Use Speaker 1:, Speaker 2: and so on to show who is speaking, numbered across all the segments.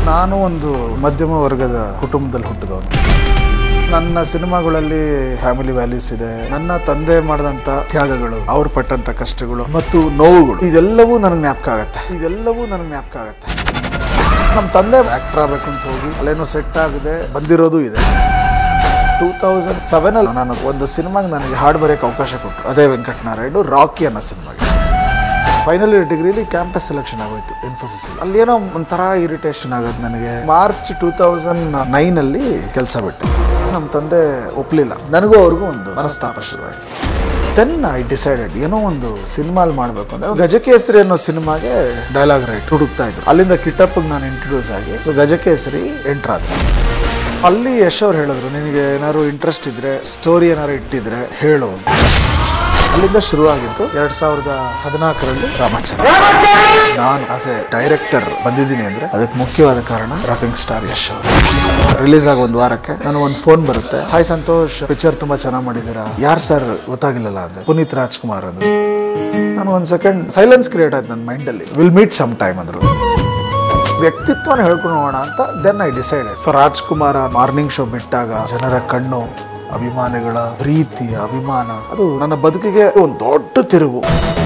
Speaker 1: ನಾನು ಒಂದು ಮಧ್ಯಮ ವರ್ಗದ ಕುಟುಂಬದಲ್ಲಿ ಹುಟ್ಟಿದವನು ನನ್ನ ಸಿನಿಮಾಗಳಲ್ಲಿ ಫ್ಯಾಮಿಲಿ ವ್ಯಾಲ್ಯೂಸ್ ಇದೆ ನನ್ನ ತಂದೆ ಮಾಡಿದಂಥ ತ್ಯಾಗಗಳು ಅವ್ರು ಪಟ್ಟಂತ ಕಷ್ಟಗಳು ಮತ್ತು ನೋವುಗಳು ಇದೆಲ್ಲವೂ ನನಗೆ ಜ್ಞಾಪಕ ಆಗತ್ತೆ ಇದೆಲ್ಲವೂ ನನಗೆ ಜ್ಞಾಪಕ ಆಗತ್ತೆ ನಮ್ಮ ತಂದೆ ಆಕ್ಟರ್ ಆಗಬೇಕು ಅಂತ ಹೋಗಿ ಅಲ್ಲೇನೋ ಸೆಟ್ ಆಗಿದೆ ಬಂದಿರೋದು ಇದೆ ಟೂ ತೌಸಂಡ್ ಸೆವೆನಲ್ಲಿ ನಾನು ಒಂದು ಸಿನಿಮಾಗೆ ನನಗೆ ಹಾಡು ಬರೆಯೋಕ್ಕೆ ಅವಕಾಶ ಕೊಟ್ಟರು ಅದೇ ವೆಂಕಟನಾರಾಯಣ ರಾಕಿ ಅನ್ನೋ ಸಿನಿಮಾಗೆ ಫೈನಲ್ ಇಯರ್ ಡಿಗ್ರಿಲಿ ಕ್ಯಾಂಪಸ್ ಸೆಲೆಕ್ಷನ್ ಆಗೋಯ್ತು ಇನ್ಫೋಸಿಸ್ ಅಲ್ಲಿ ಏನೋ ಒಂಥರ ಇರಿಟೇಷನ್ ಆಗೋದು ನನಗೆ ಮಾರ್ಚ್ ಟೂ ತೌಸಂಡ್ ನೈನಲ್ಲಿ ಕೆಲಸ ಬಿಟ್ಟು ನಮ್ಮ ತಂದೆ ಒಪ್ಪಲಿಲ್ಲ ನನಗೂ ಅವ್ರಿಗೂ ಒಂದು ಮನಸ್ತಾಪ ಶುರುವಾಯಿತು ದೆನ್ ಐ ಡಿಸೈಡೆಡ್ ಏನೋ ಒಂದು ಸಿನಿಮಾಲ್ ಮಾಡಬೇಕು ಅಂದ್ರೆ ಗಜಕೇಸರಿ ಅನ್ನೋ ಸಿನಿಮಾಗೆ ಡೈಲಾಗ್ ರೈಟ್ ಹುಡುಕ್ತಾ ಇದ್ರು ಅಲ್ಲಿಂದ ಕಿಟ್ಟಪ್ಪಗೆ ನಾನು ಇಂಟ್ರೊಡ್ಯೂಸ್ ಆಗಿ ಸೊ ಗಜಕೇಸರಿ ಎಂಟ್ರ್ ಆದ್ರೆ ಅಲ್ಲಿ ಯಶ್ ಅವ್ರು ಹೇಳಿದ್ರು ನಿನಗೆ ಏನಾದ್ರು ಇಂಟ್ರೆಸ್ಟ್ ಇದ್ರೆ ಸ್ಟೋರಿ ಏನಾದ್ರು ಇಟ್ಟಿದ್ರೆ ಹೇಳು ಅಂತ ಅಲ್ಲಿಂದ ಶುರುವಾಗಿದ್ದು ಎರಡ್ ಸಾವಿರದ ಹದಿನಾಲ್ಕರಲ್ಲಿ ರಾಮಾಚಾರ್ಯ ನಾನು ಆಸ್ ಎ ಡೈರೆಕ್ಟರ್ ಬಂದಿದ್ದೀನಿ ಅಂದ್ರೆ ಅದಕ್ಕೆ ಮುಖ್ಯವಾದ ಕಾರಣ ರಾಕಿಂಗ್ ಸ್ಟಾರ್ ಯಶ್ ಅವರು ರಿಲೀಸ್ ಆಗ ಒಂದು ವಾರಕ್ಕೆ ನಾನು ಒಂದು ಫೋನ್ ಬರುತ್ತೆ ಹಾಯ್ ಸಂತೋಷ್ ಪಿಕ್ಚರ್ ತುಂಬಾ ಚೆನ್ನಾಗಿ ಮಾಡಿದ್ದೀರಾ ಯಾರು ಸರ್ ಗೊತ್ತಾಗಿಲ್ಲಲ್ಲ ಅಂದ್ರೆ ಪುನೀತ್ ರಾಜ್ಕುಮಾರ್ ಅಂದ್ರು ನಾನು ಒಂದು ಸೆಕೆಂಡ್ ಸೈಲೆನ್ಸ್ ಕ್ರಿಯೇಟ್ ಆಯ್ತು ನನ್ನ ಮೈಂಡಲ್ಲಿ ವಿಲ್ ಮೀಟ್ ಸಮ್ ಟೈಮ್ ಅಂದ್ರು ವ್ಯಕ್ತಿತ್ವನ ಹೇಳ್ಕೊಂಡು ಹೋಗೋಣ ಅಂತ then I decide so Rajkumar morning show ಬಿಟ್ಟಾಗ ಜನರ ಕಣ್ಣು ಅಭಿಮಾನಿಗಳ ಪ್ರೀತಿ ಅಭಿಮಾನ ಅದು ನನ್ನ ಬದುಕಿಗೆ ಒಂದು ದೊಡ್ಡ ತಿರುವು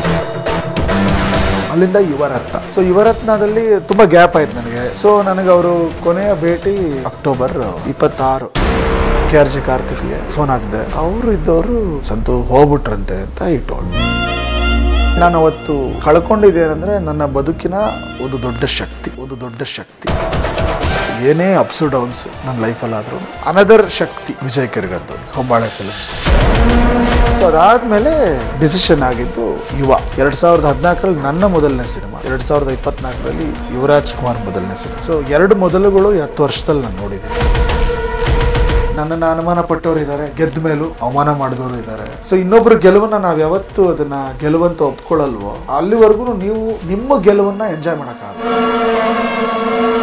Speaker 1: ಅಲ್ಲಿಂದ ಯುವರತ್ನ ಸೊ ಯುವರತ್ನದಲ್ಲಿ ತುಂಬಾ ಗ್ಯಾಪ್ ಆಯ್ತು ನನಗೆ ಸೊ ನನಗೆ ಅವರು ಕೊನೆಯ ಭೇಟಿ ಅಕ್ಟೋಬರ್ ಇಪ್ಪತ್ತಾರು ಕೆ ಆರ್ ಜಿ ಕಾರ್ತಿಕ್ಗೆ ಫೋನ್ ಹಾಕಿದೆ ಅವರು ಇದ್ದವರು ಸಂತು ಹೋಗ್ಬಿಟ್ರಂತೆ ಅಂತ ಇಟ್ಟೋಳು ನಾನು ಅವತ್ತು ಕಳ್ಕೊಂಡಿದ್ದೇನೆಂದ್ರೆ ನನ್ನ ಬದುಕಿನ ಒಂದು ದೊಡ್ಡ ಶಕ್ತಿ ಒಂದು ದೊಡ್ಡ ಶಕ್ತಿ ಏನೇ ಅಪ್ಸು ಡೌನ್ಸ್ ನನ್ನ ಲೈಫಲ್ಲಾದರೂ ಅನದರ್ ಶಕ್ತಿ ವಿಜಯ್ ಕರ್ಗದ್ದು ಹೊಂಬಾಳೆ ಫಿಲ್ಮ್ಸ್ ಸೊ ಅದಾದ್ಮೇಲೆ ಡಿಸಿಷನ್ ಆಗಿದ್ದು ಯುವ ಎರಡ್ ಸಾವಿರದ ಹದಿನಾಲ್ಕರಲ್ಲಿ ನನ್ನ ಮೊದಲನೇ ಸಿನಿಮಾ ಎರಡ್ ಸಾವಿರದ ಇಪ್ಪತ್ನಾಲ್ಕರಲ್ಲಿ ಯುವರಾಜ್ ಕುಮಾರ್ ಮೊದಲನೇ ಸಿನಿಮಾ ಸೊ ಎರಡು ಮೊದಲುಗಳು ಈ ಹತ್ತು ವರ್ಷದಲ್ಲಿ ನಾನು ನೋಡಿದ್ದೀನಿ ನನ್ನನ್ನು ಅನುಮಾನ ಪಟ್ಟವರು ಇದ್ದಾರೆ ಗೆದ್ದ ಮೇಲೂ ಅವಮಾನ ಮಾಡಿದವರು ಇದ್ದಾರೆ ಸೊ ಇನ್ನೊಬ್ರು ಗೆಲುವನ್ನ ನಾವು ಯಾವತ್ತು ಅದನ್ನ ಗೆಲುವಂತ ಒಪ್ಕೊಳ್ಳಲ್ವೋ ಅಲ್ಲಿವರೆಗೂ ನೀವು ನಿಮ್ಮ ಗೆಲುವನ್ನ ಎಂಜಾಯ್ ಮಾಡೋಕ್ಕಾಗಲ್ಲ